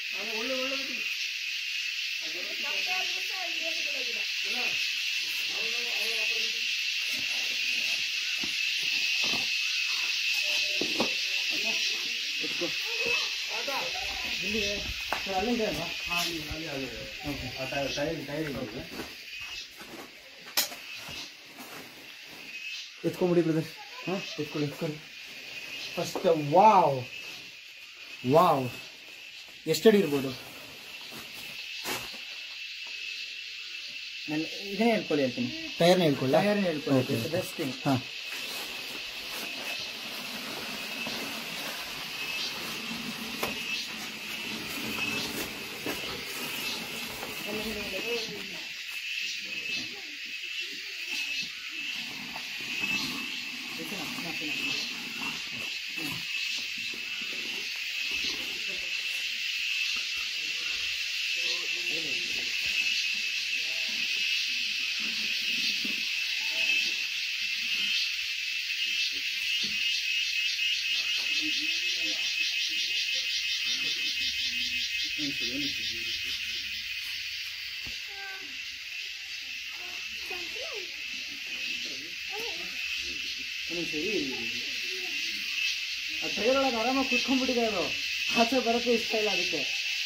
ಎತ್ಕೊಂಬಿಡಿ brother ಹಾಂ ಎತ್ಕೊಳ್ಳಿ ಎತ್ಕೊಳ್ಳಿ ಫಸ್ಟ್ ವಾವ್ ವಾವ್ ಎಷ್ಟಡಿ ಇರ್ಬೋದು ನಾನು ಇದನ್ನೇ ಹೇಳ್ಕೊಳ್ಳಿ ಹೇಳ್ತೀನಿ ಟೈರ್ನ ಹೇಳ್ಕೊಳ್ಳ ಟೈರ್ನ ಹೇಳ್ಕೊಳ್ಳಿ Okay. ಬೆಸ್ಟ್ ಥಿಂಗ್ ಹಾಂ ಆ ಟೈರ್ ಒಳಗೆ ಆರಾಮಾಗಿ ಕುತ್ಕೊಂಡ್ಬಿಟ್ಟಿದೆ ಅದು ಆಚೆ ಬರೋಕ್ಕೆ ಇಷ್ಟ ಇಲ್ಲ ಅದಕ್ಕೆ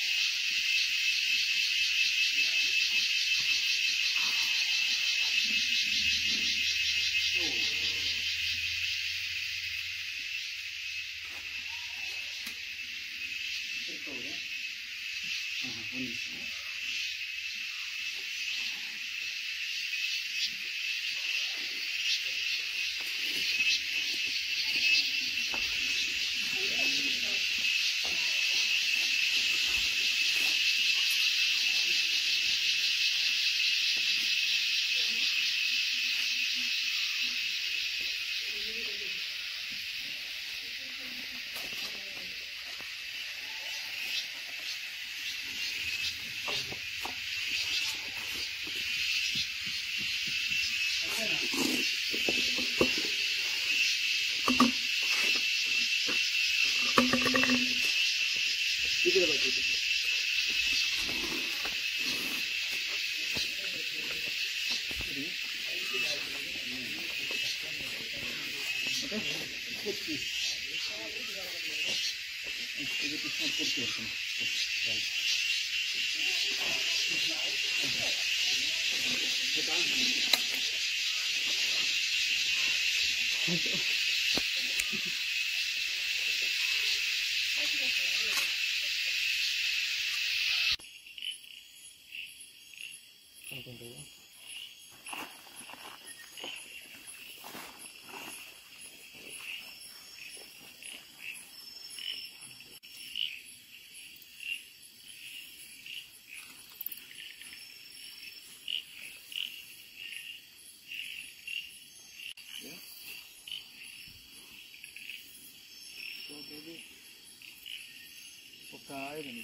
ಕಾಯಿ ಬಂದ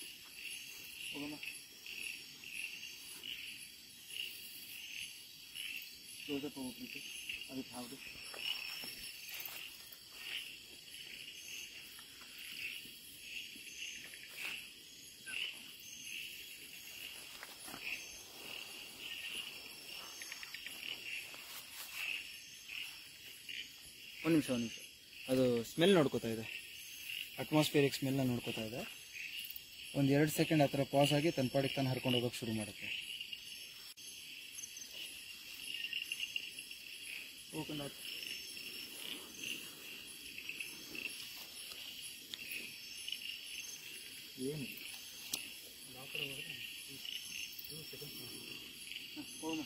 ಹೋಗಮ್ಮ ಕ್ಲೋಸಪ್ ಹೋಗ್ಬಿಟ್ಟು ಅದಕ್ಕೆ ಹಾಕ್ದು ಒಂದು ನಿಮಿಷ ಒಂದು ನಿಮಿಷ ಅದು ಸ್ಮೆಲ್ ನೋಡ್ಕೋತಾ ಇದೆ ಅಟ್ಮಾಸ್ಫಿಯರಿಕ್ ಸ್ಮೆಲ್ನ ನೋಡ್ಕೋತಾ ಇದೆ ಒಂದು ಎರಡು ಸೆಕೆಂಡ್ ಆ ಥರ ಪಾಸ್ ಆಗಿ ತನ್ನ ಪಾಡಿಗೆ ತಾನು ಹರ್ಕೊಂಡು ಹೋಗೋಕೆ ಶುರು ಮಾಡುತ್ತೆ ಓಪನ್ ಆಯ್ತು ಏನು ಹೋಗೋಣ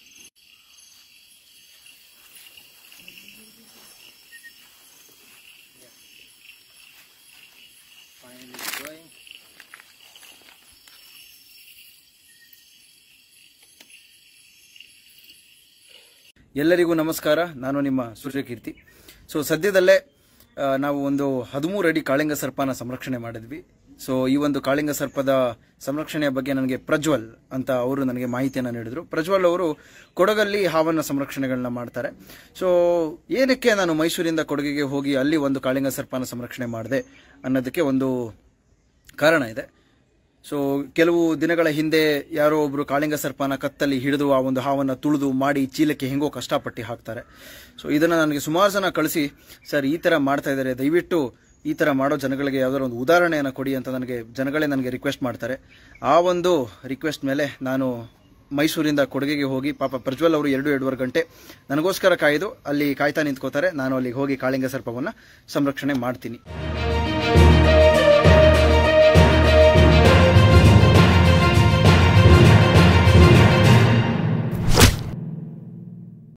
finally going. ಎಲ್ಲರಿಗೂ ನಮಸ್ಕಾರ ನಾನು ನಿಮ್ಮ ಸೂರ್ಯಕೀರ್ತಿ ಸೊ ಸದ್ಯದಲ್ಲೇ ಆ, ನಾವು ಒಂದು ಹದಿಮೂರು ಅಡಿ ಕಾಳಿಂಗ ಸರ್ಪನ ಸಂರಕ್ಷಣೆ ಮಾಡಿದ್ವಿ ಸೊ ಈ ಒಂದು ಕಾಳಿಂಗ ಸರ್ಪದ ಸಂರಕ್ಷಣೆಯ ಬಗ್ಗೆ ನನಗೆ ಪ್ರಜ್ವಲ್ ಅಂತ ಅವರು ನನಗೆ ಮಾಹಿತಿಯನ್ನು ನೀಡಿದರು ಪ್ರಜ್ವಲ್ ಅವರು ಕೊಡಗಲ್ಲಿ ಹಾವನ್ನ ಸಂರಕ್ಷಣೆಗಳನ್ನ ಮಾಡ್ತಾರೆ ಸೊ ಏನಕ್ಕೆ ನಾನು ಮೈಸೂರಿಂದ ಕೊಡಗಿಗೆ ಹೋಗಿ ಅಲ್ಲಿ ಒಂದು ಕಾಳಿಂಗ ಸರ್ಪನ ಸಂರಕ್ಷಣೆ ಮಾಡಿದೆ ಅನ್ನೋದಕ್ಕೆ ಒಂದು ಕಾರಣ ಇದೆ ಸೊ ಕೆಲವು ದಿನಗಳ ಹಿಂದೆ ಯಾರೋ ಒಬ್ರು ಕಾಳಿಂಗ ಸರ್ಪನ ಕತ್ತಲ್ಲಿ ಹಿಡಿದು ಆ ಒಂದು ಹಾವನ್ನು ತುಳಿದು ಮಾಡಿ ಚೀಲಕ್ಕೆ ಹೆಂಗೋ ಕಷ್ಟಪಟ್ಟು ಹಾಕ್ತಾರೆ ಸೊ ಇದನ್ನ ನನಗೆ ಸುಮಾರು ಜನ ಕಳಿಸಿ ಸರ್ ಈ ತರ ಮಾಡ್ತಾ ಇದ್ದಾರೆ ದಯವಿಟ್ಟು ಈ ತರ ಮಾಡೋ ಜನಗಳಿಗೆ ಯಾವ್ದಾದ್ರು ಒಂದು ಉದಾಹರಣೆಯನ್ನು ಕೊಡಿ ಅಂತ ನನಗೆ ಜನಗಳೇ ನನಗೆ ರಿಕ್ವೆಸ್ಟ್ ಮಾಡ್ತಾರೆ ಆ ಒಂದು ರಿಕ್ವೆಸ್ಟ್ ಮೇಲೆ ನಾನು ಮೈಸೂರಿಂದ ಕೊಡಗಿಗೆ ಹೋಗಿ ಪಾಪ ಪ್ರಜ್ವಲ್ ಅವರು ಎರಡು ಎರಡೂವರೆ ಗಂಟೆ ನನಗೋಸ್ಕರ ಕಾಯ್ದು ಅಲ್ಲಿ ಕಾಯ್ತಾ ನಿಂತ್ಕೋತಾರೆ ನಾನು ಅಲ್ಲಿಗೆ ಹೋಗಿ ಕಾಳಿಂಗ ಸರ್ಪವನ್ನು ಸಂರಕ್ಷಣೆ ಮಾಡ್ತೀನಿ